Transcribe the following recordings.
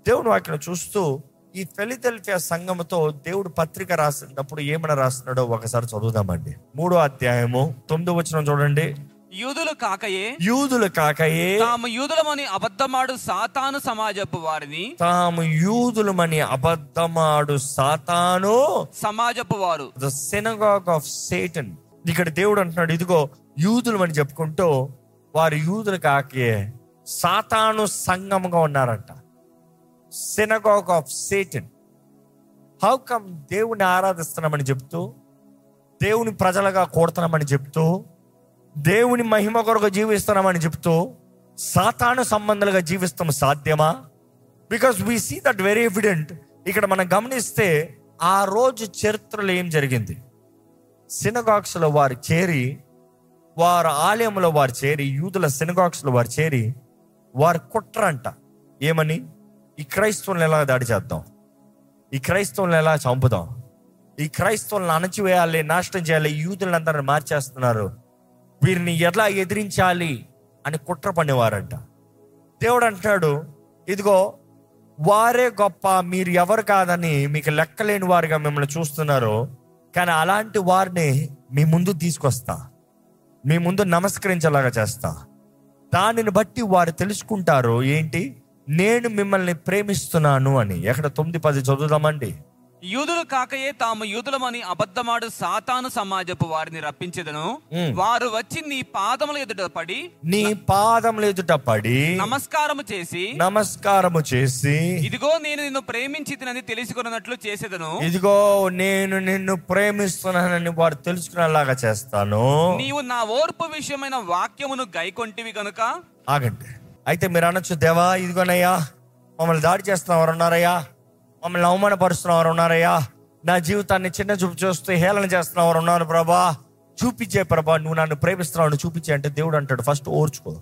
దేవుని వాక్యం చూస్తూ ఈ ఫెలిదెల్ఫియా సంఘముతో దేవుడు పత్రిక రాసినప్పుడు ఏమైనా రాస్తున్నాడో ఒకసారి చదువుదామండి మూడో అధ్యాయము తొమ్మిదో వచనం చూడండి యూదులు కాకయే యూదులు కాకయే తాము యూదులమని అబద్ధమాడు సాతాను సమాజపు వారిని తాము యూదులమని అబద్ధమాడు సాతాను సమాజపు వారు ద సెనగాగ్ ఆఫ్ సేటన్ ఇక్కడ దేవుడు అంటున్నాడు ఇదిగో యూదులు అని చెప్పుకుంటూ వారు యూదులు కాకే సాతాను సంఘముగా ఉన్నారంట synagogue of Satan how come దేవుని ఆరాధిస్తున్నామని చెప్తూ దేవుని ప్రజలుగా కూడుతున్నామని చెప్తూ దేవుని మహిమ కొరకు జీవిస్తున్నామని చెప్తూ సాతాను సంబంధాలుగా జీవిస్తాం సాధ్యమా because we see that very evident ఇక్కడ మనం గమనిస్తే ఆ రోజు చరిత్రలో ఏం జరిగింది సినగాక్స్ లో వారు చేరి వారు ఆలయంలో వారు చేరి యూదుల సినగాక్స్ లో వారు చేరి వారు కుట్రంట ఏమని ఈ క్రైస్తవులను ఎలా దాడి చేద్దాం ఈ క్రైస్తవులను ఎలా చంపుదాం ఈ క్రైస్తవులను అణచివేయాలి నాశనం చేయాలి ఈ యూదులందరిని మార్చేస్తున్నారు వీరిని ఎలా ఎదిరించాలి అని కుట్ర పనేవారంట దేవుడు అంటున్నాడు ఇదిగో వారే గొప్ప మీరు ఎవరు కాదని మీకు లెక్కలేని వారిగా మిమ్మల్ని చూస్తున్నారు కానీ అలాంటి వారిని మీ ముందు తీసుకొస్తా మీ ముందు నమస్కరించేలాగా చేస్తా దానిని బట్టి వారు తెలుసుకుంటారు ఏంటి నేను మిమ్మల్ని ప్రేమిస్తున్నాను అని ఎక్కడ తొమ్మిది పది చదువుదామండి యూదులు కాకయే తాము యూదులమని అబద్ధమాడు సాతాను సమాజపు వారిని రప్పించెదను ఉమ్. వారు వచ్చి నీ పాదముల ఎదుట పడి నీ పాదముల ఎదుట పడి నమస్కారము చేసి నమస్కారము చేసి ఇదిగో నేను నిన్ను ప్రేమించి తినని తెలుసుకున్నట్లు చేసేదను ఇదిగో నేను నిన్ను ప్రేమిస్తున్నానని వారు తెలుసుకునేలాగా చేస్తాను నీవు నా ఓర్పు విషయమైన వాక్యమును గైకొంటివి గనుక ఆగండి అయితే మీరు అనొచ్చు దేవా ఇదిగోనయ్యా మమ్మల్ని దాడి చేస్తున్న వారు ఉన్నారయ్యా మమ్మల్ని అవమానపరుస్తున్న వారు ఉన్నారయ్యా నా జీవితాన్ని చిన్న చూపు చూస్తూ హేళన చేస్తున్న వారు ఉన్నారు ప్రభా చూపించే ప్రభా నువ్వు నన్ను ప్రేమిస్తున్నావు నువ్వు చూపించే అంటే దేవుడు అంటాడు ఫస్ట్ ఓర్చుకో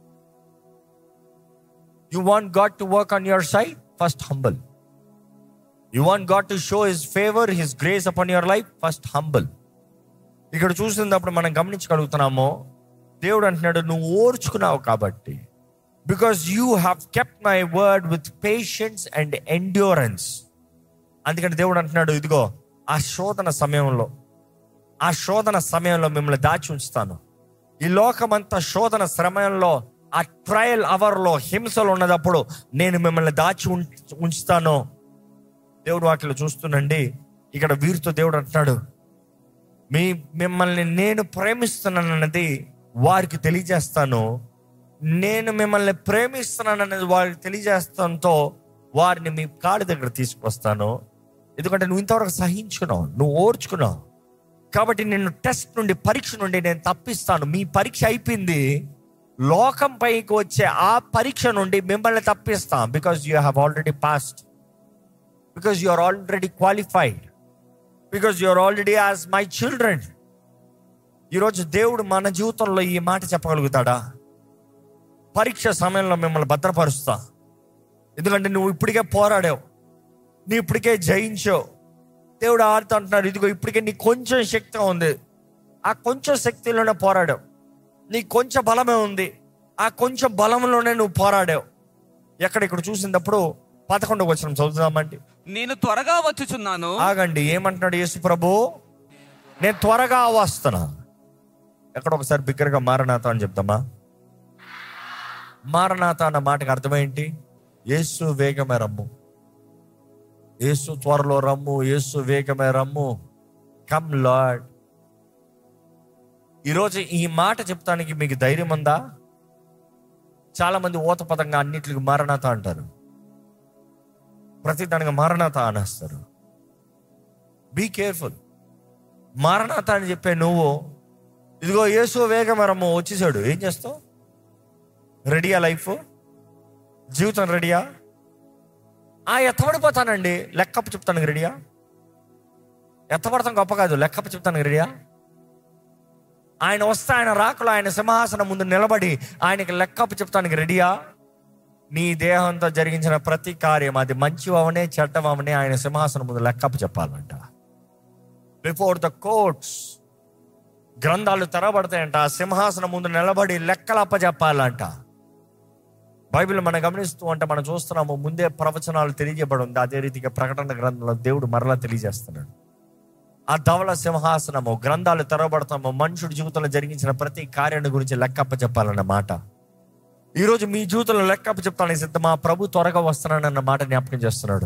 you want God to work on your side first humble you want God to show his favour his grace upon your life first humble ఇక్కడ చూసినప్పుడు మనం గమనించగలుగుతున్నామో దేవుడు అంటున్నాడు నువ్వు ఓర్చుకున్నావు కాబట్టి because you have kept my word with patience and endurance అందుకని దేవుడు అంటున్నాడు ఇదిగో ఆ శోధన సమయంలో ఆ శోధన సమయంలో మిమ్మల్ని దాచి ఉంచుతాను ఈ లోకమంతా శోధన సమయంలో ఆ ట్రయల్ అవర్లో హింసలు ఉన్నదప్పుడు నేను మిమ్మల్ని దాచి ఉంచ- ఉంచుతాను దేవుడు వాటిలో చూస్తుండండి ఇక్కడ వీరితో దేవుడు అంటున్నాడు మీ మిమ్మల్ని నేను ప్రేమిస్తున్నానన్నది వారికి తెలియజేస్తాను నేను మిమ్మల్ని ప్రేమిస్తున్నానన్నది వారికి తెలియజేస్తాంతో వారిని మీ కాడి దగ్గర తీసుకొస్తాను ఎందుకంటే నువ్వు ఇంతవరకు సహించుకున్నావు నువ్వు ఓర్చుకున్నావు కాబట్టి నిన్ను టెస్ట్ నుండి పరీక్ష నుండి నేను తప్పిస్తాను మీ పరీక్ష అయిపోయింది లోకం పైకి వచ్చే ఆ పరీక్ష నుండి మిమ్మల్ని తప్పిస్తాం because you have already passed because you are already qualified because you are already as my children ఈరోజు దేవుడు మన జీవితంలో ఈ మాట చెప్పగలుగుతాడా పరీక్ష సమయంలో మిమ్మల్ని భద్రపరుస్తా ఎందుకంటే నువ్వు ఇప్పటికే పోరాడావు నీ ఇప్పటికే జయించావు దేవుడు ఆడుతూ అంటున్నాడు ఇదిగో ఇప్పటికే నీ కొంచెం శక్తి ఉంది ఆ కొంచెం శక్తిలోనే పోరాడావు నీ కొంచెం బలమే ఉంది ఆ కొంచెం బలంలోనే నువ్వు పోరాడావు ఎక్కడ ఇక్కడ చూసినప్పుడు పదకొండు వచ్చిన చదువుదామండి నేను త్వరగా వచ్చుచున్నాను ఆగండి ఏమంటున్నాడు యేసు ప్రభు నేను త్వరగా వస్తున్నా ఎక్కడ ఒకసారి బిగ్గరగా మారనాథ అని చెప్తామా మారనాథ అన్న మాటకి అర్థమేంటి యేసు వేగమే రమ్ము యేసు త్వరలో రమ్ము యేసు వేగమే రమ్ము కమ్ లార్డ్ ఈరోజు ఈ మాట చెప్తానికి మీకు ధైర్యం ఉందా చాలా మంది ఓత పదంగా అన్నిటికి మారనాథ అంటారు ప్రతి దానికి మారనాథ అనేస్తారు బీ కేర్ఫుల్ మారనాథ అని చెప్పే నువ్వు ఇదిగో యేసు వేగమరము వచ్చేసాడు ఏం చేస్తావు రెడీయా లైఫ్ జీవితం రెడీయా ఆ ఎత్తబడిపోతానండి లెక్కప్ప చెప్తాను రెడీయా ఎత్తపడతాం గొప్ప కాదు లెక్కప్ప చెప్తాను రెడీయా ఆయన వస్తే ఆయన రాకులు ఆయన సింహాసనం ముందు నిలబడి ఆయనకి లెక్కప్ప చెప్తానికి రెడీయా నీ దేహంతో జరిగించిన ప్రతి కార్యం అది మంచి అవనే చెడ్డవనే ఆయన సింహాసనం ముందు లెక్కప్ప చెప్పాలంట బిఫోర్ ద కోర్ట్స్ గ్రంథాలు తెరబడతాయంట ఆ సింహాసనం ముందు నిలబడి లెక్కలప్ప చెప్పాలంట బైబిల్ మనం గమనిస్తూ అంటే మనం చూస్తున్నాము ముందే ప్రవచనాలు తెలియజేయబడి ఉంది అదే రీతిగా ప్రకటన గ్రంథంలో దేవుడు మరలా తెలియజేస్తున్నాడు ఆ ధవల సింహాసనము గ్రంథాలు తెరవబడతాము మనుషుడి జీవితంలో జరిగించిన ప్రతి కార్యాన్ని గురించి లెక్కప్ప చెప్పాలన్న మాట ఈరోజు మీ జీవితంలో లెక్కప్ప చెప్తాను సిద్ధమా ప్రభు త్వరగా వస్తున్నానన్న మాట జ్ఞాపకం చేస్తున్నాడు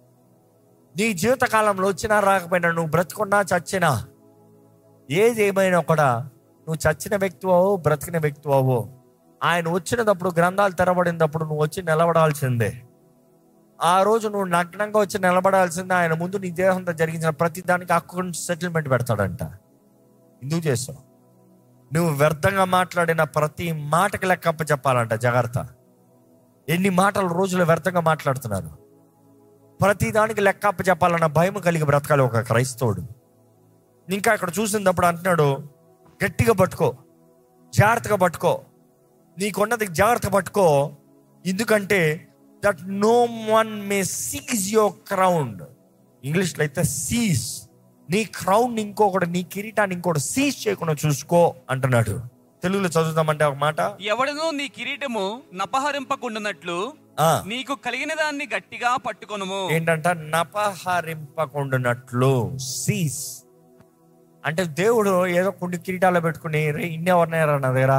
నీ జీవిత కాలంలో వచ్చినా రాకపోయినా నువ్వు బ్రతుకున్నా చచ్చినా ఏది ఏమైనా కూడా నువ్వు చచ్చిన వ్యక్తి అవు బ్రతికిన వ్యక్తి అవు ఆయన వచ్చినప్పుడు గ్రంథాలు తెరబడినప్పుడు నువ్వు వచ్చి నిలబడాల్సిందే ఆ రోజు నువ్వు నగ్నంగా వచ్చి నిలబడాల్సిందే ఆయన ముందు నీ దేహంతో జరిగించిన ప్రతి దానికి అకౌంట్ సెటిల్మెంట్ పెడతాడంట ఎందుకు చేస్తావు నువ్వు వ్యర్థంగా మాట్లాడిన ప్రతి మాటకి లెక్కప్ప చెప్పాలంట జాగ్రత్త ఎన్ని మాటలు రోజులు వ్యర్థంగా మాట్లాడుతున్నారు ప్రతి దానికి లెక్కప్ప చెప్పాలన్న భయం కలిగి బ్రతకాలి ఒక క్రైస్తవుడు ఇంకా ఇక్కడ చూసినప్పుడు అంటున్నాడు గట్టిగా పట్టుకో జాగ్రత్తగా పట్టుకో నీకున్నది జాగ్రత్త పట్టుకో ఎందుకంటే that no one may seize your crown ఇంగ్లీష్లో అయితే సీజ్ నీ క్రౌన్ ఇంకొకటి నీ కిరీటాన్ని ఇంకోటి సీజ్ చేయకుండా చూసుకో అంటున్నాడు తెలుగులో చదువుతామంటే ఒక మాట ఎవడను నీ కిరీటము నపహరింపకుండునట్లు ఆ, నీకు కలిగిన దాన్ని గట్టిగా పట్టుకొనుము ఏంటంట నపహరింపకుండానట్లు సీజ్ అంటే దేవుడు ఏదో కొన్ని కిరీటాలు పెట్టుకుని రే ఇన్నెవరినారా నా దగ్గర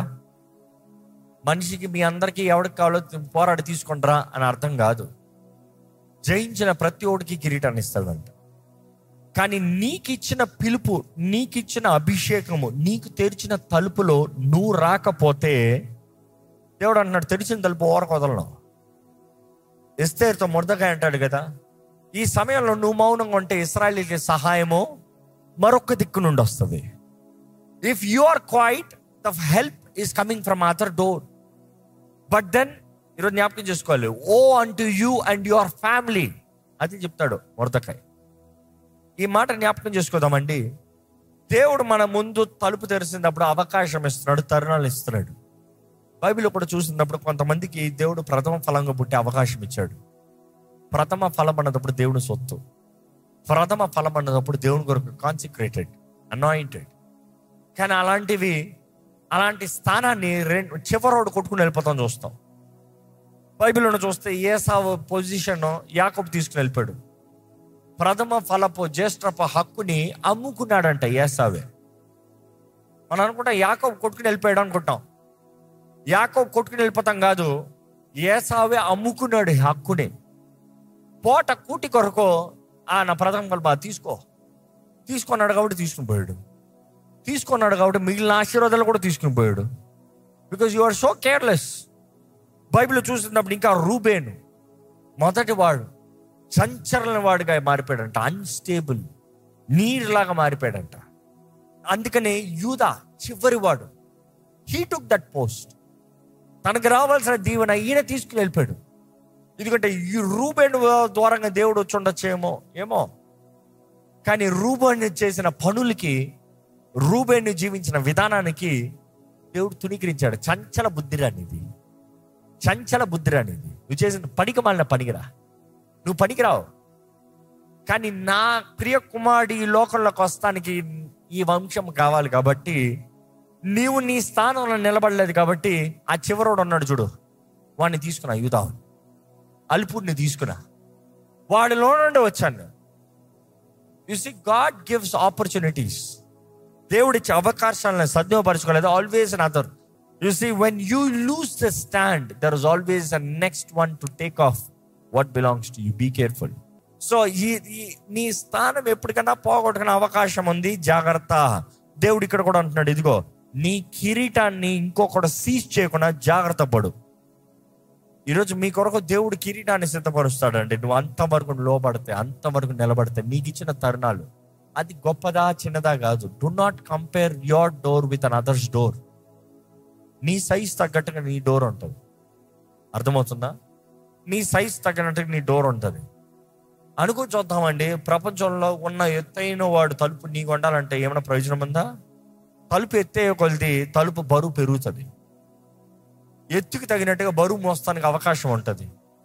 మనిషికి మీ అందరికీ ఎవరికి కావాలో పోరాడి తీసుకుంటారా అని అర్థం కాదు జయించిన ప్రతి ఒడికి కిరీటాన్ని ఇస్తాడంట కానీ నీకిచ్చిన పిలుపు నీకిచ్చిన అభిషేకము నీకు తెరిచిన తలుపులో నువ్వు రాకపోతే దేవుడు అంటున్నాడు తెరిచిన తలుపు ఓరకు వదలను ఎస్తేరుతో మురదకాయ అంటాడు కదా ఈ సమయంలో నువ్వు మౌనంగా ఉంటే ఇస్రాయలీకి సహాయము మరొక దిక్కు నుండి వస్తుంది if you are quiet the help is coming from other door but then ఈరోజు జ్ఞాపకం చేసుకోవాలి ఓ అంటు యూ అండ్ యువర్ ఫ్యామిలీ అది చెప్తాడు మురదకాయ్ ఈ మాట జ్ఞాపకం చేసుకోదామండి దేవుడు మన ముందు తలుపు తెరిచినప్పుడు అవకాశం ఇస్తున్నాడు తరుణాలు ఇస్తున్నాడు బైబిల్ కూడా చూసినప్పుడు కొంతమందికి దేవుడు ప్రథమ ఫలంగా పుట్టే అవకాశం ఇచ్చాడు ప్రథమ ఫలం అన్నప్పుడు దేవుని సొత్తు ప్రథమ ఫలం అన్నప్పుడు దేవుని కొరకు కాన్సిక్రేటెడ్ అనాయింటెడ్ కానీ అలాంటివి అలాంటి స్థానాన్ని రెండు చివరోడు కొట్టుకుని వెళ్ళిపోతాం చూస్తాం బైబిల్లో చూస్తే ఏసావు పొజిషన్ యాకబ్ తీసుకుని వెళ్ళిపోయాడు ప్రథమ ఫలపు జ్యేష్ఠపు హక్కుని అమ్ముకున్నాడంట ఏసావే మనం అనుకుంటాం యాకబ్ కొట్టుకుని వెళ్ళిపోయాడు అనుకుంటాం యాకబ్ కొట్టుకుని వెళ్ళిపోతాం కాదు ఏసావే అమ్ముకున్నాడు ఈ హక్కుని పోట కూటి కొరకు ఆ నా ప్రథమ ఫలం తీసుకో తీసుకున్నాడు కాబట్టి తీసుకుని పోయాడు తీసుకున్నాడు కాబట్టి మిగిలిన ఆశీర్వాదాలు కూడా తీసుకుని పోయాడు because you are so careless Bible చూసినప్పుడు ఇంకా రూబేను మొదటి వాడు సంచలన వాడిగా మారిపోయాడంట అన్స్టేబుల్ నీరులాగా మారిపోయాడంట అందుకనే యూదా చివరి వాడు హీ టుక్ దట్ పోస్ట్ తనకు రావాల్సిన దీవెన ఈయన తీసుకుని వెళ్ళిపోయాడు ఎందుకంటే ఈ రూబేన్ ద్వారంగా దేవుడు వచ్చి ఉండొచ్చేమో ఏమో కానీ రూబేన్ చేసిన పనులకి రూబేన్ జీవించిన విధానానికి దేవుడు తుణీకరించాడు చంచల బుద్ధిరానిది చంచల బుద్ధిరానిది నువ్వు చేసిన పనికి మాలిన పనికిరా నువ్వు పనికిరావు కానీ నా ప్రియ కుమారుడు ఈ లోకంలోకి వస్తానికి ఈ వంశం కావాలి కాబట్టి నీవు నీ స్థానంలో నిలబడలేదు కాబట్టి ఆ చివరోడు ఉన్నాడు చూడు వాడిని తీసుకున్నా యూదావు అల్పుడిని తీసుకున్నా వాడిలో నుండి వచ్చాను you see God gives opportunities దేవుడిచ్చే అవకాశాలను సద్విపరచుకోలేదు always an other you see when you lose the stand there is always a next one to take of what belongs to you be careful so ఈ ఈ- నీ స్థానం ఎప్పటికైనా పోగొట్టుకునే అవకాశం ఉంది జాగ్రత్త దేవుడు ఇక్కడ కూడా అంటున్నాడు ఇదిగో నీ కిరీటాన్ని ఇంకొకటి సీజ్ చేయకుండా జాగ్రత్త పడు ఈరోజు మీ కొరకు దేవుడు కిరీటాన్ని సిద్ధపరుస్తాడండి నువ్వు అంతవరకు లోపడితే అంతవరకు నిలబడితే నీకు ఇచ్చిన తరుణాలు అది గొప్పదా చిన్నదా కాదు do not compare your door with an others door నీ సైజ్ తగ్గట్టుగా నీ డోర్ ఉంటుంది అర్థమవుతుందా నీ సైజ్ తగినట్టుగా నీ డోర్ ఉంటుంది అనుకుని చూద్దామండి ప్రపంచంలో ఉన్న ఎత్తైన వాడు తలుపు నీకు ఉండాలంటే ఏమైనా ప్రయోజనం ఉందా తలుపు ఎత్తే కొలిది తలుపు బరువు పెరుగుతుంది ఎత్తుకు తగినట్టుగా బరువు మోస్తానికి అవకాశం ఉంటుంది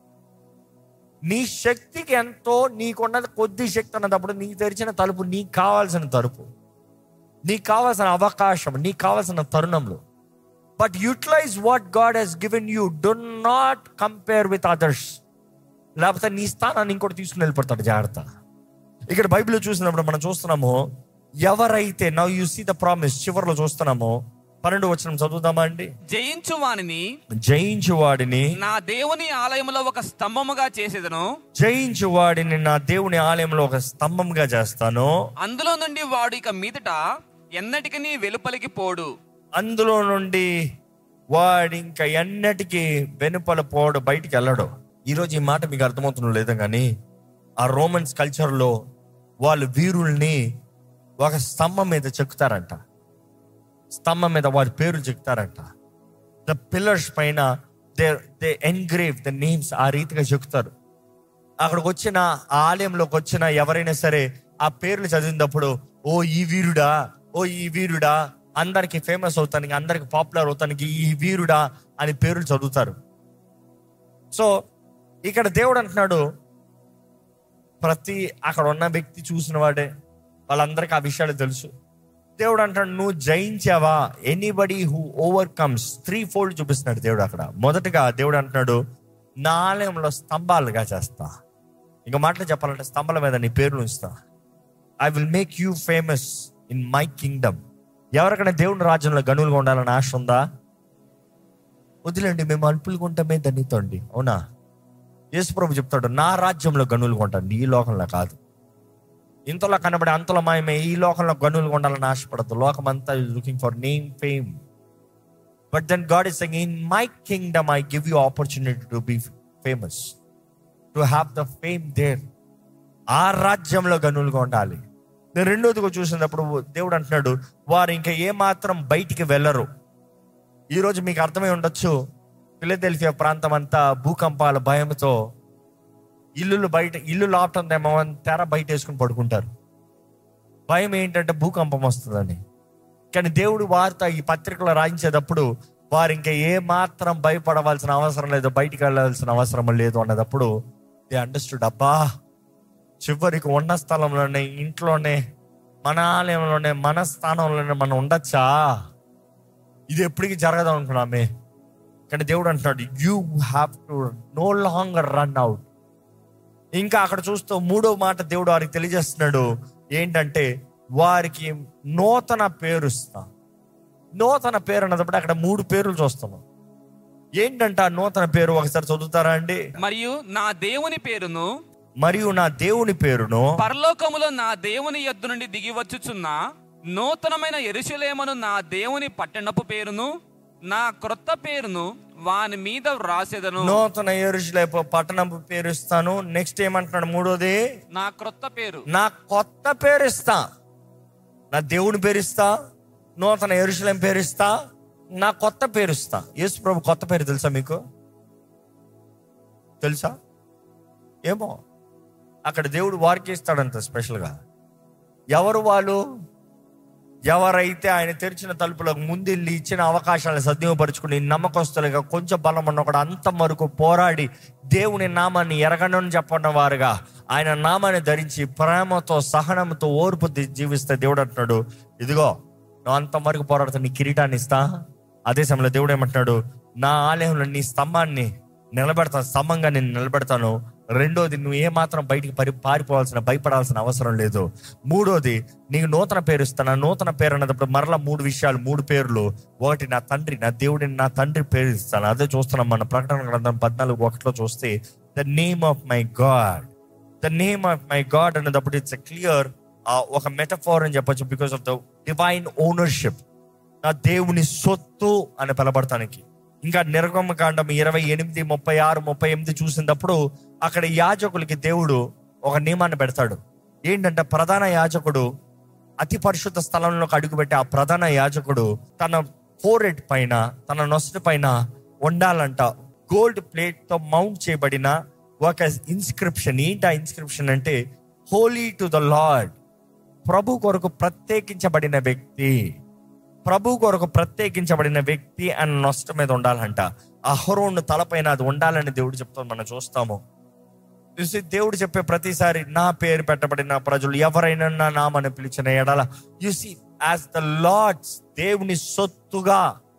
నీ శక్తికి ఎంతో నీకున్నది కొద్ది శక్తి అన్నప్పుడు నీకు తెరిచిన తలుపు నీకు కావాల్సిన తలుపు నీకు కావాల్సిన అవకాశం నీకు కావాల్సిన తరుణంలో but utilize what God has given you do not compare with others లేకపోతే నీ స్థానాన్ని ఇంకోటి తీసుకుని వెళ్ళిపోతాడు జాగ్రత్త ఇక్కడ బైబిల్ చూసినప్పుడు మనం చూస్తున్నాము ఎవరైతే now you see the promise చివరిలో చూస్తున్నాము పన్నెండు వచ్చిన చదువుదామా అండి జయించు వానిని జయించు వాడిని నా దేవుని ఆలయములో ఒక స్తంభముగా చేసేదను జయించు వాడిని నా దేవుని ఆలయంలో ఒక స్తంభంగా చేస్తాను అందులో నుండి వాడు ఇక మీదట ఎన్నటికి వెలుపలికి పోడు అందులో నుండి వాడు ఇంకా ఎన్నటికీ వెనుపల పోడు బయటికి వెళ్ళడు ఈరోజు ఈ మాట మీకు అర్థమవుతుందో లేదో కానీ ఆ రోమన్స్ కల్చర్లో వాళ్ళు వీరుల్ని ఒక స్తంభం మీద చెక్కుతారంట స్తంభం మీద వారి పేర్లు చెక్కుతారంట ద పిల్లర్స్ పైన they they engrave the names ఆ రీతిగా చెక్కుతారు అక్కడికి వచ్చిన ఆ ఆలయంలోకి వచ్చిన ఎవరైనా సరే ఆ పేర్లు చదివినప్పుడు ఓ ఈ వీరుడా ఓ ఈ వీరుడా అందరికి ఫేమస్ అవుతానికి అందరికి పాపులర్ అవుతానికి ఈ వీరుడా అని పేర్లు చదువుతారు సో ఇక్కడ దేవుడు అంటున్నాడు ప్రతి అక్కడ ఉన్న వ్యక్తి చూసిన వాడే వాళ్ళందరికీ ఆ విషయాలు తెలుసు దేవుడు అంటాడు నువ్వు జయించావా anybody who overcomes three fold చూపిస్తున్నాడు దేవుడు అక్కడ మొదటగా దేవుడు అంటున్నాడు నా ఆలయంలో స్తంభాలుగా చేస్తా ఇంకా మాటలు చెప్పాలంటే స్తంభాల మీద నీ పేరు ఉంచుతా I will make you famous in my kingdom ఎవరికైనా దేవుని రాజ్యంలో గనులుగా ఉండాలని ఆశ ఉందా వదిలేండి మేము అల్పులుగా ఉంటామే ధన్యతండి అవునా యేసుప్రభు చెప్తాడు నా రాజ్యంలో గనులుగా ఉంటాను ఈ లోకంలో కాదు ఇంతలో కనబడే అంతలో మాయమే ఈ లోకంలో గనులుగా ఉండాలని ఆశపడద్దు లోకం అంతా looking for name fame but then God is in my kingdom I give you opportunity to be famous to have the fame there ఆ రాజ్యంలో గనులుగా ఉండాలి నేను రెండోదిగా చూసినప్పుడు దేవుడు అంటున్నాడు వారు ఇంకా ఏ మాత్రం బయటికి వెళ్ళరు ఈరోజు మీకు అర్థమై ఉండొచ్చు ఫిలదెల్ఫియా ప్రాంతం అంతా భూకంపాల భయంతో ఇల్లులు బయట ఇల్లు లాపటం ఏమో అని తెర బయట వేసుకుని పడుకుంటారు భయం ఏంటంటే భూకంపం వస్తుందని కానీ దేవుడు వార్త ఈ పత్రికలో రాయించేటప్పుడు వారు ఇంకా ఏ మాత్రం భయపడవలసిన అవసరం లేదు బయటికి వెళ్ళాల్సిన అవసరం లేదు అన్నదప్పుడు దే అండర్స్టూడ్ అబ్బా చివరికి ఉన్న స్థలంలోనే ఇంట్లోనే మన ఆలయంలోనే మన స్థానంలోనే మనం ఉండొచ్చా ఇది ఎప్పటికీ జరగదు అనుకున్నామే కానీ దేవుడు అంటున్నాడు you have to no longer run out ఇంకా అక్కడ చూస్తూ మూడో మాట దేవుడు వారికి తెలియజేస్తున్నాడు ఏంటంటే వారికి నూతన పేరు ఇస్తా నూతన పేరు అన్నప్పుడు అక్కడ మూడు పేర్లు చూస్తున్నాం ఏంటంటే ఆ నూతన పేరు ఒకసారి చదువుతారా అండి మరియు నా దేవుని పేరును మరియు నా దేవుని పేరును పరలోకములో నా దేవుని యొద్ద నుండి దిగి వచ్చుచున్న నూతనమైన ఎరుషులేమను నా దేవుని పట్టణపు పేరును నా క్రొత్త పేరును వాని మీద వ్రాసేదను నూతన ఎరుషులేపు పట్టణం పేరు ఇస్తాను నెక్స్ట్ ఏమంటున్నాడు మూడోది నా క్రొత్త పేరు నా కొత్త పేరు ఇస్తా నా దేవుని పేరు ఇస్తా నూతన ఎరుషులేం పేరు ఇస్తా నా కొత్త పేరు ఇస్తా యేసు ప్రభు కొత్త పేరు తెలుసా మీకు తెలుసా ఏమో అక్కడ దేవుడు వారికి ఇస్తాడంట స్పెషల్గా ఎవరు వాళ్ళు ఎవరైతే ఆయన తెరిచిన తలుపులకు ముందెళ్ళి ఇచ్చిన అవకాశాలను సద్వినియోగపరుచుకుని నమ్మకస్తులుగా కొంచెం బలం ఉన్న ఒకడు అంత వరకు పోరాడి దేవుని నామాన్ని ఎరగనని చెప్పన్న వారుగా ఆయన నామాన్ని ధరించి ప్రేమతో సహనంతో ఓర్పు ది- జీవిస్తే దేవుడు అంటున్నాడు ఇదిగో నువ్వు అంతవరకు పోరాడుతా నీ కిరీటాన్ని ఇస్తా అదే సమయంలో దేవుడు ఏమంటున్నాడు నా ఆలయంలో నీ స్తంభాన్ని నిలబెడతాను స్తంభంగా నేను నిలబెడతాను రెండోది నువ్వు ఏ మాత్రం బయటికి పరి పారిపోవాల్సిన భయపడాల్సిన అవసరం లేదు మూడోది నీకు నూతన పేరు ఇస్తాను ఆ నూతన పేరు అన్నప్పుడు మరలా మూడు విషయాలు మూడు పేర్లు ఒకటి నా తండ్రి నా దేవుడిని నా తండ్రి పేరు ఇస్తాను అదే చూస్తున్నాం మన ప్రకటన గ్రంథం పద్నాలుగు ఒకటిలో చూస్తే the name of my God the name of my God అన్నప్పుడు ఇట్స్ క్లియర్ ఒక మెటఫోర్ అని చెప్పొచ్చు because of the divine ownership నా దేవుని సొత్తు అని పిలబడటానికి ఇంకా నిర్గమకాండం ఇరవై ఎనిమిది ముప్పై ఆరు ముప్పై ఎనిమిది చూసినప్పుడు అక్కడ యాజకులకి దేవుడు ఒక నియమాన్ని పెడతాడు ఏంటంటే ప్రధాన యాజకుడు అతి పరిశుద్ధ స్థలంలోకి అడుగుపెట్టే ఆ ప్రధాన యాజకుడు తన ఫోరెడ్ పైన తన నొసటి పైన ఉండాలంట గోల్డ్ ప్లేట్ తో మౌంట్ చేయబడిన ఒక ఇన్స్క్రిప్షన్ ఏంటి ఆ ఇన్స్క్రిప్షన్ అంటే హోలీ టు ద లార్డ్ ప్రభు కొరకు ప్రత్యేకించబడిన వ్యక్తి ప్రభు కొరకు ప్రత్యేకించబడిన వ్యక్తి అన్న నష్టం మీద ఉండాలంట అహరోను తలపైన అది ఉండాలని దేవుడు చెప్తాం మనం చూస్తాము చూసి దేవుడు చెప్పే ప్రతిసారి నా పేరు పెట్టబడిన ప్రజలు ఎవరైనా నా నామని పిలిచిన ఎడల you see as the Lord's దేవుని సొత్తుగా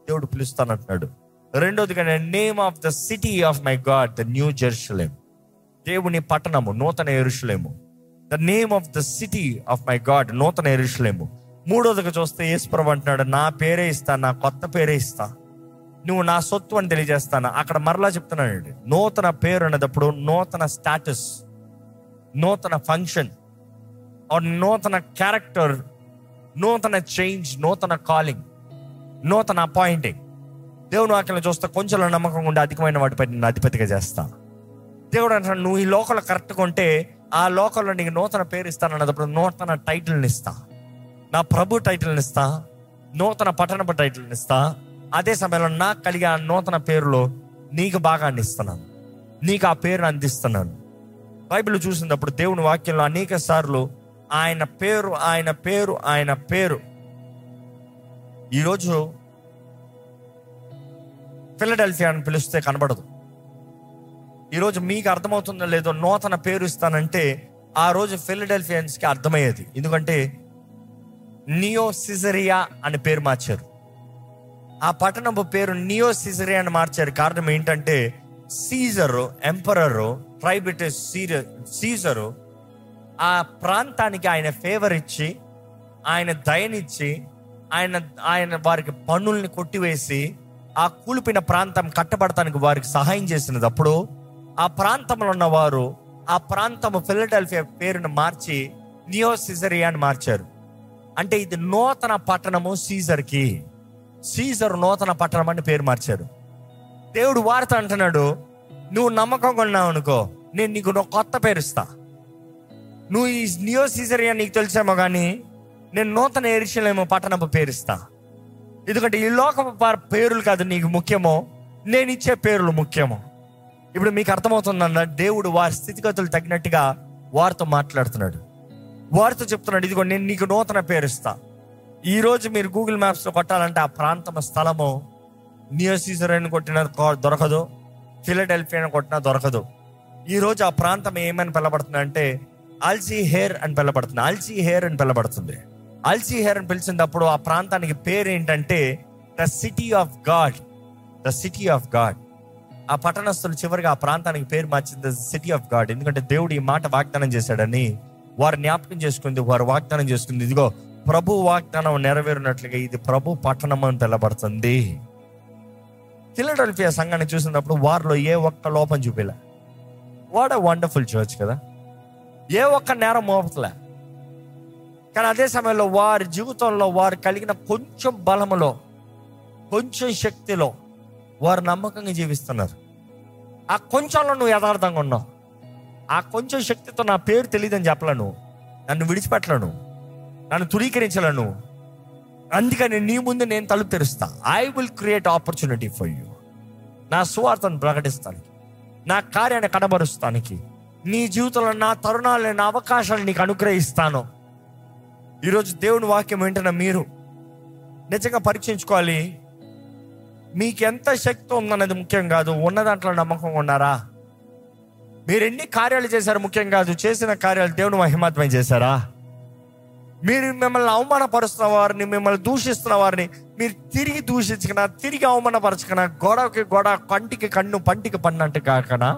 దేవుడు పిలుస్తానంటున్నాడు రెండోదిగా name of the city of my God the new Jerusalem దేవుని పట్టణము నూతన ఎరుషులేము the name of the city of my God నూతన ఎరుషులేము మూడోదిగా చూస్తే యేసుప్రభు అంటున్నాడు నా పేరే ఇస్తా నా కొత్త పేరే ఇస్తా నువ్వు నా సొత్తు అని తెలియజేస్తాను అక్కడ మరలా చెప్తున్నానండి నూతన పేరు అనేటప్పుడు నూతన స్టాటస్ నూతన ఫంక్షన్ ఆర్ నూతన క్యారెక్టర్ నూతన చేంజ్ నూతన కాలింగ్ నూతన అపాయింటింగ్ దేవుని వాక్యం చూస్తే కొంచెం నమ్మకం ఉండి అధికమైన వాటిపై నేను అధిపతిగా చేస్తా దేవుడు అంటాడు నువ్వు ఈ లోకల్ కరెక్ట్గా ఉంటే ఆ లోకల్లో నీకు నూతన పేరు ఇస్తాను అన్నప్పుడు నూతన టైటిల్ని ఇస్తా నా ప్రభు టైటిల్ని ఇస్తా నూతన పట్టణపు టైటిల్ని ఇస్తా అదే సమయంలో నాకు కలిగే ఆ నూతన పేరులో నీకు భాగాన్ని ఇస్తున్నాను నీకు ఆ పేరుని అందిస్తున్నాను బైబిల్ చూసినప్పుడు దేవుని వాక్యంలో అనేక సార్లు ఆయన పేరు ఆయన పేరు ఆయన పేరు ఈరోజు ఫిలడెల్ఫియా అని పిలిస్తే కనబడదు ఈరోజు మీకు అర్థమవుతుందో లేదో నూతన పేరు ఇస్తానంటే ఆ రోజు ఫిలడెల్ఫియన్స్కి అర్థమయ్యేది ఎందుకంటే నియో సిజరియా అని పేరు మార్చారు ఆ పట్టణపు పేరు నియో సిజరియా అని మార్చారు కారణం ఏంటంటే సీజరు ఎంపరరు ట్రైబిటస్ సీజరు ఆ ప్రాంతానికి ఆయన ఫేవర్ ఇచ్చి ఆయన దయనిచ్చి ఆయన ఆయన వారికి పన్నుల్ని కొట్టివేసి ఆ కూలిపిన ప్రాంతం కట్టబడటానికి వారికి సహాయం చేసినప్పుడు ఆ ప్రాంతంలో ఉన్న వారు ఆ ప్రాంతము ఫిలడెల్ఫియా పేరును మార్చి నియో సిజరియా అని మార్చారు అంటే ఇది నూతన పట్టణము సీజర్కి సీజర్ నూతన పట్టణం అని పేరు మార్చారు దేవుడు వార్త అంటున్నాడు నువ్వు నమ్మకంగా ఉన్నావు అనుకో నేను నీకు ఒక కొత్త పేరు ఇస్తా నువ్వు ఈ నియో సీజరియా నీకు తెలిసేమో కానీ నేను నూతన ఎరిశలేమో పట్టణపు పేరుస్తా ఎందుకంటే ఈ లోకపు ప- పేర్లు కాదు నీకు ముఖ్యమో నేను ఇచ్చే పేర్లు ముఖ్యమో ఇప్పుడు మీకు అర్థమవుతుందన్న దేవుడు వారి స్థితిగతులు తగినట్టుగా వారితో మాట్లాడుతున్నాడు వారితో చెప్తున్నాడు ఇదిగో నేను నీకు నూతన పేరుస్తా ఈ రోజు మీరు గూగుల్ మ్యాప్స్ లో కొట్టాలంటే ఆ ప్రాంతం స్థలము నియో సీజర్ అని కొట్టిన కొ- దొరకదు ఫిలడెల్ఫియా అని కొట్టినా దొరకదు ఈ రోజు ఆ ప్రాంతం ఏమని పిలబడుతుంది అంటే అల్సీ హెయిర్ అని పిలబడుతుంది అల్సీ హెయిర్ అని పిలబడుతుంది అల్సీ హెయిర్ అని పిలిచినప్పుడు ఆ ప్రాంతానికి పేరు ఏంటంటే the city of God the city of God ఆ పట్టణస్థులు చివరిగా ఆ ప్రాంతానికి పేరు మార్చింది ద సిటీ ఆఫ్ గాడ్ ఎందుకంటే దేవుడు ఈ మాట వాగ్దానం చేశాడని వారు జ్ఞాపకం చేసుకుంది వారు వాగ్దానం చేసుకుంది ఇదిగో ప్రభు వాగ్దానం నెరవేరినట్లుగా ఇది ప్రభు పట్టణం అని పిలబడుతుంది ఫిలడెల్ఫియా సంఘాన్ని చూసినప్పుడు వారిలో ఏ ఒక్క లోపం చూపిలే వాట్ అ వండర్ఫుల్ చర్చ్ కదా ఏ ఒక్క నేరం మోపతలే కానీ అదే సమయంలో వారి జీవితంలో వారు కలిగిన కొంచెం బలములో కొంచెం శక్తిలో వారు నమ్మకంగా జీవిస్తున్నారు ఆ కొంచెంలో నువ్వు యథార్థంగా ఉన్నావు ఆ కొంచెం శక్తితో నా పేరు తెలియదని చెప్పలను నన్ను విడిచిపెట్టలను నన్ను తురీకరించలను అందుకని నీ ముందు నేను తలుపు తెరుస్తా I will create opportunity for you నా సువార్తను ప్రకటిస్తానికి నా కార్యాన్ని కనబరుస్తానికి నీ జీవితంలో నా తరుణాలు నా అవకాశాలు నీకు అనుగ్రహిస్తాను ఈరోజు దేవుని వాక్యం ఏంటన్నా మీరు నిజంగా పరీక్షించుకోవాలి మీకు ఎంత శక్తి ఉందన్నది ముఖ్యం కాదు ఉన్న దాంట్లో నమ్మకంగా ఉన్నారా మీరు ఎన్ని కార్యాలు చేశారు ముఖ్యం కాదు చేసిన కార్యాలు దేవుని మహిమాత్మం చేశారా మీరు మిమ్మల్ని అవమానపరుస్తున్న వారిని మిమ్మల్ని దూషిస్తున్న వారిని మీరు తిరిగి దూషించకనా తిరిగి అవమానపరచకనా గొడవకి గొడవ కంటికి కన్ను పంటికి పన్నట్టు కాకనా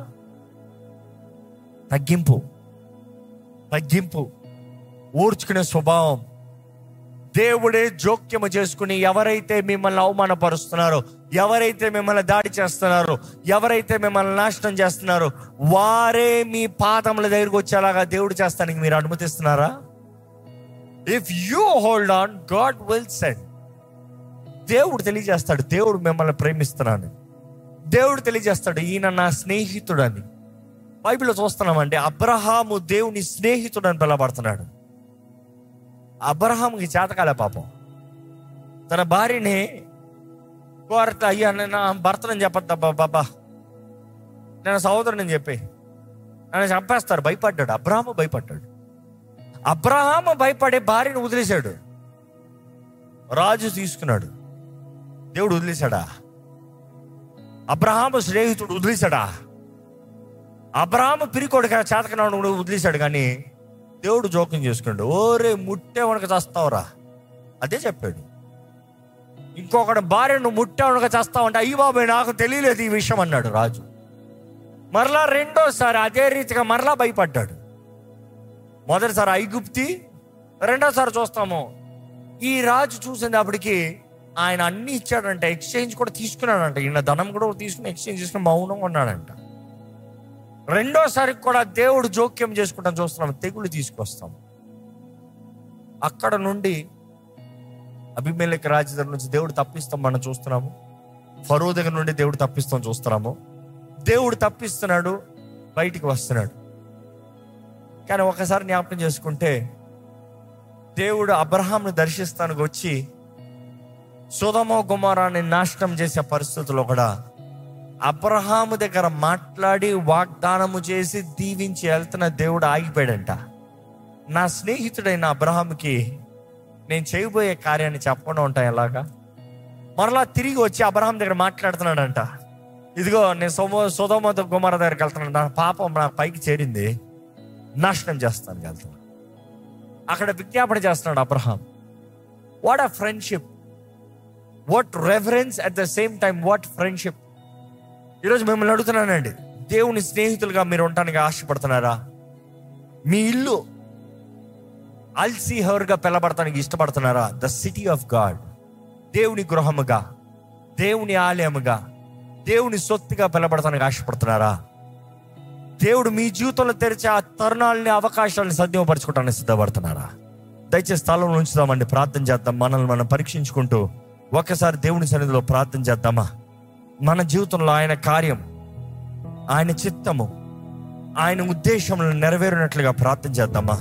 తగ్గింపు తగ్గింపు ఓర్చుకునే స్వభావం దేవుడే జోక్యము చేసుకుని ఎవరైతే మిమ్మల్ని అవమానపరుస్తున్నారో ఎవరైతే మిమ్మల్ని దాడి చేస్తున్నారో ఎవరైతే మిమ్మల్ని నాశనం చేస్తున్నారో వారే మీ పాదముల దగ్గరికి వచ్చేలాగా దేవుడు చేస్తానికి మీరు అనుమతిస్తున్నారా if you hold on God will send దేవుడు తెలియజేస్తాడు దేవుడు మిమ్మల్ని ప్రేమిస్తున్నాను దేవుడు తెలియజేస్తాడు ఈయన నా స్నేహితుడు అని బైబిల్లో చూస్తున్నామండి అబ్రహాము దేవుని స్నేహితుడు అని పిలబడుతున్నాడు అబ్రహాంకి చేతకాలే పాపం తన భార్యని కోరట అయ్యా నేను నా భర్తనని చెప్పొద్దబ్బా బాబా నేను సహోదరుని చెప్పి నన్ను చంపేస్తారు భయపడ్డాడు అబ్రహాము భయపడ్డాడు అబ్రహాము భయపడే భార్యను వదిలేశాడు రాజు తీసుకున్నాడు దేవుడు వదిలేశాడా అబ్రహాము స్నేహితుడు వదిలేశాడా అబ్రహాము పిరికోడుగా చేతకనాడు వదిలేశాడు కానీ దేవుడు జోక్యం చేసుకున్నాడు ఓరే ముట్టే వనక చేస్తావురా అదే చెప్పాడు ఇంకొకటి భార్య నువ్వు ముట్టావునుగా చేస్తావంటే అయ్యి బాబాయ్ నాకు తెలియలేదు ఈ విషయం అన్నాడు రాజు మరలా రెండోసారి అదే రీతిగా మరలా భయపడ్డాడు మొదటిసారి ఐగుప్తి రెండోసారి చూస్తాము ఈ రాజు చూసింది అప్పటికి ఆయన అన్ని ఇచ్చాడంట ఎక్స్చేంజ్ కూడా తీసుకున్నాడంట ఈయన ధనం కూడా తీసుకుని ఎక్స్చేంజ్ చేసుకుని మౌనంగా ఉన్నాడంట రెండోసారి కూడా దేవుడు జోక్యం చేసుకుంటాం చూస్తున్నాం తెగులు తీసుకొస్తాం అక్కడ నుండి అభిమేలకి రాజు దగ్గర నుంచి దేవుడు తప్పిస్తాం మనం చూస్తున్నాము ఫరో దగ్గర నుండి దేవుడు తప్పిస్తాం చూస్తున్నాము దేవుడు తప్పిస్తున్నాడు బయటికి వస్తున్నాడు కానీ ఒకసారి జ్ఞాపకం చేసుకుంటే దేవుడు అబ్రహాంను దర్శిస్తానికి వచ్చి సుధమో గుమారాన్ని నాశనం చేసే పరిస్థితుల్లో కూడా అబ్రహాము దగ్గర మాట్లాడి వాగ్దానము చేసి దీవించి వెళ్తున్న దేవుడు ఆగిపోయాడంట నా స్నేహితుడైన అబ్రహాంకి నేను చేయబోయే కార్యాన్ని చెప్పకుండా ఉంటా ఎలాగా మరలా తిరిగి వచ్చి అబ్రహాం దగ్గర మాట్లాడుతున్నాడంట ఇదిగో నేను సోమో సుధమో గుమార దగ్గరికి వెళ్తున్నాను నా పాపం నా పైకి చేరింది నాశనం చేస్తాను వెళ్తాను అక్కడ విజ్ఞాపన చేస్తున్నాడు Abraham what a friendship what reference at the same time what friendship ఈరోజు మిమ్మల్ని అడుగుతున్నానండి దేవుని స్నేహితులుగా మీరు ఉండటానికి ఆశపడుతున్నారా మీ ఇల్లు అల్సీ హవర్గా పిలబడటానికి ఇష్టపడుతున్నారా ద సిటీ ఆఫ్ గాడ్ దేవుని గృహముగా దేవుని ఆలయముగా దేవుని సొత్తుగా పిలబడటానికి ఆశపడుతున్నారా దేవుడు మీ జీవితంలో తెరిచే ఆ తరుణాలని అవకాశాలను సద్విపరచుకోవడానికి సిద్ధపడుతున్నారా దయచేసి స్థలంలో ఉంచుదామండి ప్రార్థన చేద్దాం మనల్ని మనం పరీక్షించుకుంటూ ఒక్కసారి దేవుని సన్నిధిలో ప్రార్థన చేద్దామా మన జీవితంలో ఆయన కార్యం ఆయన చిత్తము ఆయన ఉద్దేశంలో నెరవేరినట్లుగా ప్రార్థన చేద్దామా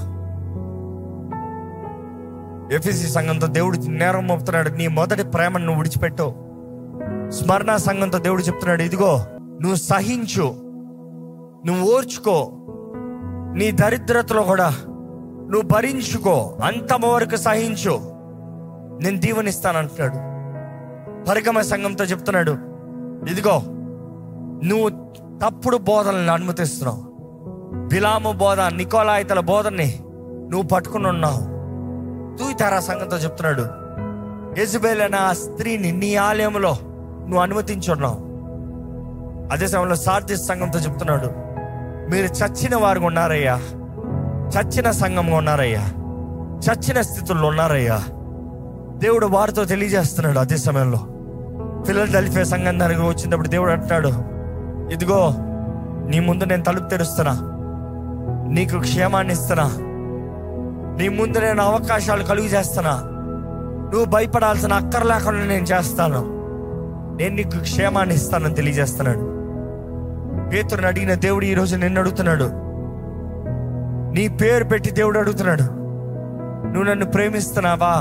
ఎఫ్ఎసి సంఘంతో దేవుడు నేరం మోపుతున్నాడు నీ మొదటి ప్రేమను నువ్వు విడిచిపెట్టు స్మరణ సంఘంతో దేవుడు చెప్తున్నాడు ఇదిగో నువ్వు సహించు నువ్వు ఓర్చుకో నీ దరిద్రతలో కూడా నువ్వు భరించుకో అంతమ వరకు సహించు నేను దీవెనిస్తానంటున్నాడు పరిగమ సంఘంతో చెప్తున్నాడు ఇదిగో నువ్వు తప్పుడు బోధనలను అనుమతిస్తున్నావు బిలాము బోధ నికోలాయితల బోధని నువ్వు పట్టుకుని ఉన్నావు తూయితారా సంఘంతో చెప్తున్నాడు యజబేల్ అనే ఆ స్త్రీని నీ ఆలయంలో నువ్వు అనుమతించున్నావు అదే సమయంలో సార్థిస్ సంఘంతో చెప్తున్నాడు మీరు చచ్చిన వారు ఉన్నారయ్యా చచ్చిన సంఘంగా ఉన్నారయ్యా చచ్చిన స్థితుల్లో ఉన్నారయ్యా దేవుడు వారితో తెలియజేస్తున్నాడు అదే సమయంలో పిల్లలు తలిపే సంఘం దగ్గర వచ్చినప్పుడు దేవుడు అంటున్నాడు ఇదిగో నీ ముందు నేను తలుపు తెరుస్తున్నా నీకు క్షేమాన్ని ఇస్తున్నా నీ ముందు నేను అవకాశాలు కలుగు చేస్తున్నా నువ్వు భయపడాల్సిన అక్కర లేకుండా నేను చేస్తాను నేను నీకు క్షేమాన్ని ఇస్తానని తెలియజేస్తున్నాడు పేతురుని అడిగిన దేవుడు ఈరోజు నిన్ను అడుగుతున్నాడు నీ పేరు పెట్టి దేవుడు అడుగుతున్నాడు నువ్వు నన్ను ప్రేమిస్తున్నావా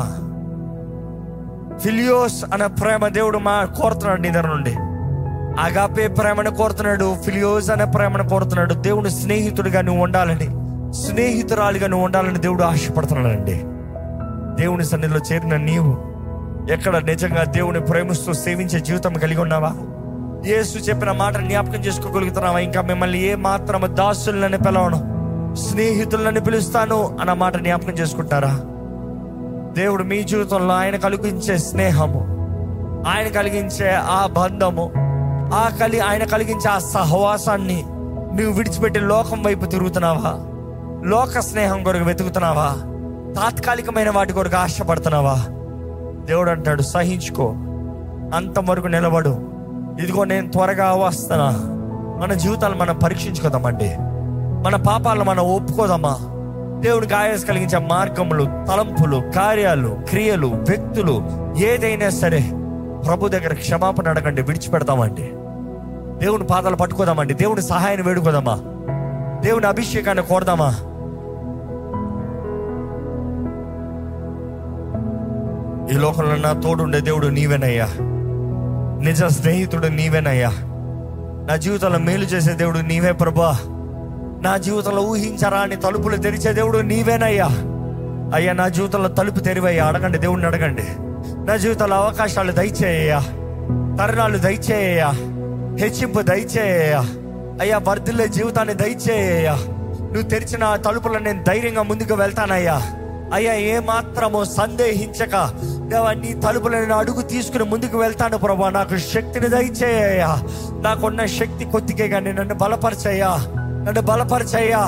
ఫిలియోస్ అనే ప్రేమ దేవుడు మా కోరుతున్నాడు నీ దగ్గర నుండి అగాపే ప్రేమను కోరుతున్నాడు ఫిలియోస్ అనే ప్రేమను కోరుతున్నాడు దేవుడు స్నేహితుడిగా నువ్వు ఉండాలని స్నేహితురాలిగా నువ్వు ఉండాలని దేవుడు ఆశపడుతున్నాడండి దేవుని సన్నిధిలో చేరిన నీవు ఎక్కడ నిజంగా దేవుని ప్రేమిస్తూ సేవించే జీవితం కలిగి ఉన్నావా యేసు చెప్పిన మాట జ్ఞాపకం చేసుకోగలుగుతున్నావా ఇంకా మిమ్మల్ని ఏ మాత్రం దాసులని పిలవను స్నేహితులని పిలుస్తాను అన్న మాట జ్ఞాపకం చేసుకుంటారా దేవుడు మీ జీవితంలో ఆయన కలిగించే స్నేహము ఆయన కలిగించే ఆ బంధము ఆ కలి ఆయన కలిగించే ఆ సహవాసాన్ని నువ్వు విడిచిపెట్టి లోకం వైపు తిరుగుతున్నావా లోక స్నేహం కొరకు వెతుకుతున్నావా తాత్కాలికమైన వాటి కొరకు ఆశపడుతున్నావా దేవుడు అంటాడు సహించుకో అంతవరకు నిలబడు ఇదిగో నేను త్వరగా వస్తానా మన జీవితాలు మనం పరీక్షించుకోదామండి మన పాపాలను మనం ఒప్పుకోదామా దేవునికి ఆయాస కలిగించే మార్గములు తలంపులు కార్యాలు క్రియలు వ్యక్తులు ఏదైనా సరే ప్రభు దగ్గర క్షమాపణ అడగండి విడిచిపెడతామండి దేవుని పాదాలు పట్టుకోదామండి దేవుని సహాయాన్ని వేడుకోదామా దేవుని అభిషేకాన్ని కోరదామా ఈ లోకంలో నా తోడుండే దేవుడు నీవేనయ్యా నిజ స్నేహితుడు నీవేనయ్యా నా జీవితంలో మేలు చేసే దేవుడు నీవే ప్రభా నా జీవితంలో ఊహించరాని తలుపులు తెరిచే దేవుడు నీవేనయ్యా అయ్యా నా జీవితంలో తలుపు తెరివయ్యా అడగండి దేవుడిని అడగండి నా జీవితంలో అవకాశాలు దయచేయ్యా తరుణాలు దయచేయ్యా హెచ్చింపు దయచేయ్యా అయ్యా వర్ధిల్లే జీవితాన్ని దయచేయ్యా నువ్వు తెరిచిన ఆ తలుపులను నేను ధైర్యంగా ముందుకు వెళ్తానయ్యా అయ్యా ఏ మాత్రమో సందేహించక దేవా నీ తలుపులను అడుగు తీసుకుని ముందుకు వెళ్తాను ప్రభా నాకు శక్తిని దయచేయ్యా నాకున్న శక్తి కొద్దిగే కానీ నన్ను బలపరచయ్యా నన్ను బలపరచయ్యా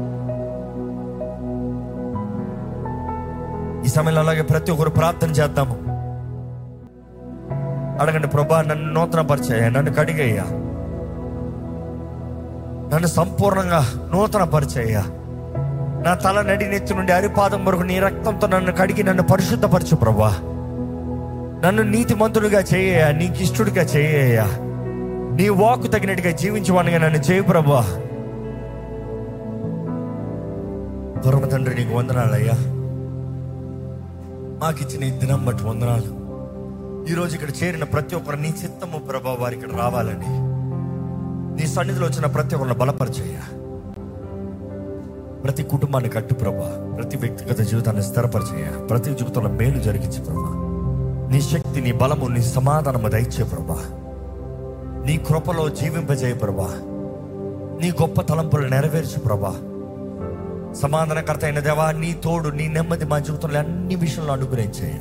ఈ సమయంలో అలాగే ప్రతి ఒక్కరు ప్రార్థన చేద్దాము అడగండి ప్రభా నన్ను నూతన పరిచయ నన్ను కడిగయ్యా నన్ను సంపూర్ణంగా నూతన పరిచయ్యా నా తల నడి నెత్తి నుండి అరిపాదం వరకు నీ రక్తంతో నన్ను కడిగి నన్ను పరిశుద్ధపరచు ప్రభా నన్ను నీతిమంతుడిగా చేయ నీకు ఇష్టడిగా చేయ నీ వాకు తగినట్టుగా జీవించవానిగా నన్ను చేయి ప్రభా పరమ తండ్రి నీకు వందనాలయ్యా మాకు ఇచ్చిన ఈ దినం బట్టి వందనాలు ఈరోజు ఇక్కడ చేరిన ప్రతి ఒక్కరు నీ చిత్తము ప్రభా వారి ఇక్కడ రావాలని నీ సన్నిధిలో వచ్చిన ప్రతి ఒక్కరిని బలపరిచయ్యా ప్రతి కుటుంబాన్ని కట్టు ప్రభా ప్రతి వ్యక్తిగత జీవితాన్ని స్థిరపరిచేయ ప్రతి జీవితంలో మేలు జరిగించు ప్రభా నీ శక్తి నీ బలము నీ సమాధానము దయచే ప్రభా నీ కృపలో జీవింపజేయ ప్రభా నీ గొప్ప తలంపులు నెరవేర్చు ప్రభా సమాధానకర్త అయిన దేవా నీ తోడు నీ నెమ్మది మా జీవితంలో అన్ని విషయంలో అనుగ్రహించేయ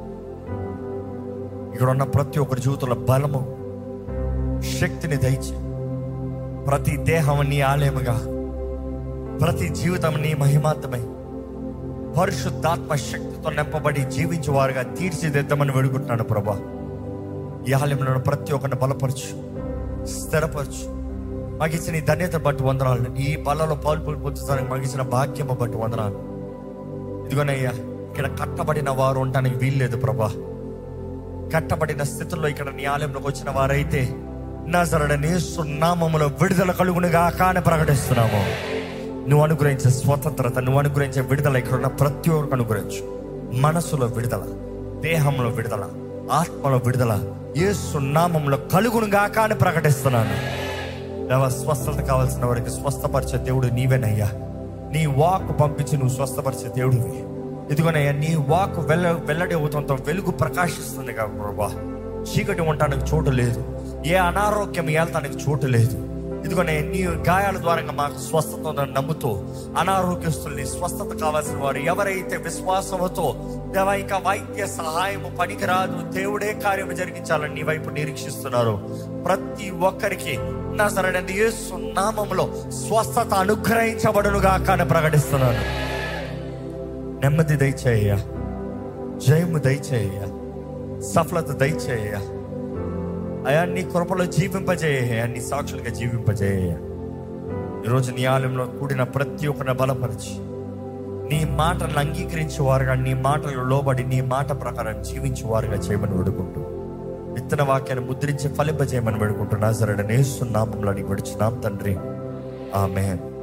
ఇక్కడ ఉన్న ప్రతి ఒక్కరి జీవితంలో బలము శక్తిని దయచే ప్రతి దేహం నీ ఆలయముగా ప్రతి జీవితం నీ మహిమార్థమై పరిశుద్ధాత్మ శక్తితో నింపబడి జీవించేవారుగా తీర్చిదిద్దామని వేడుకుంటున్నాను ప్రభా ఈ ఆలయంలో ప్రతి ఒక్కరిని బలపరచు స్థిరపరచు మాకు ఇచ్చిన ఈ ధన్యత బట్టి వందనాలు ఈ పళ్ళలో పాలు పొందుతానికి మాకు ఇచ్చిన భాగ్యము బట్టి వందనాలు ఇదిగోనయ్యా ఇక్కడ కట్టబడిన వారు ఉండటానికి వీల్లేదు ప్రభా కట్టబడిన స్థితిలో ఇక్కడ నీ ఆలయంలోకి వచ్చిన వారైతే నజరడని సున్నామములో విడుదల కలుగునుగా కాని ప్రకటిస్తున్నాము నువ్వు అనుగ్రహించే స్వతంత్రత నువ్వు అనుగ్రహించే విడుదల ఇక్కడ ఉన్న ప్రతి ఒక్కరికి అనుగ్రహించు మనసులో విడుదల దేహంలో విడుదల ఆత్మలో విడుదల ఏ సున్నామంలో కలుగునుగా కాని ప్రకటిస్తున్నాను దేవా స్వస్థత కావాల్సిన వారికి స్వస్థపరిచే దేవుడు నీవేనయ్యా నీ వాక్ పంపించి నువ్వు స్వస్థపరిచే దేవుడివి ఇదిగోనయ్యా నీ వాక్ వెళ్ళ వెల్లడి అవుతంతో వెలుగు ప్రకాశిస్తుంది కదా ప్రభా చీకటి ఉండటానికి చోటు లేదు ఏ అనారోగ్యం ఏళ్తానికి చోటు లేదు ఇదిగోనే నీ గాయాల ద్వారా మాకు స్వస్థత ఉందని నమ్ముతూ అనారోగ్యస్తుల్ని స్వస్థత కావాల్సిన వారు ఎవరైతే విశ్వాసముతో దేవా ఇంకా వైద్య సహాయము పనికిరాదు దేవుడే కార్యము జరిగించాలని నీ వైపు నిరీక్షిస్తున్నారు ప్రతి ఒక్కరికి నా సరైన యేసు నామములో స్వస్థత అనుగ్రహించబడునుగా కానీ ప్రకటిస్తున్నాను నెమ్మది దయచేయ జయము దయచేయ సఫలత దయచేయ అయా నీ కృపలో జీవింపజేయ నీ సాక్షులుగా జీవింపజేయ ఈరోజు నీ ఆలయంలో కూడిన ప్రతి ఒక్కరిని బలపరిచి నీ మాటలను అంగీకరించే వారుగా నీ మాటలు లోబడి నీ మాట ప్రకారం జీవించే వారుగా చేయమని వేడుకుంటూ విత్తన వాక్యాన్ని ముద్రించి ఫలింపజేయమని వేడుకుంటున్నా సరే నేస్తున్నామంలో అడిగి విడుచున్నాం తండ్రి ఆమె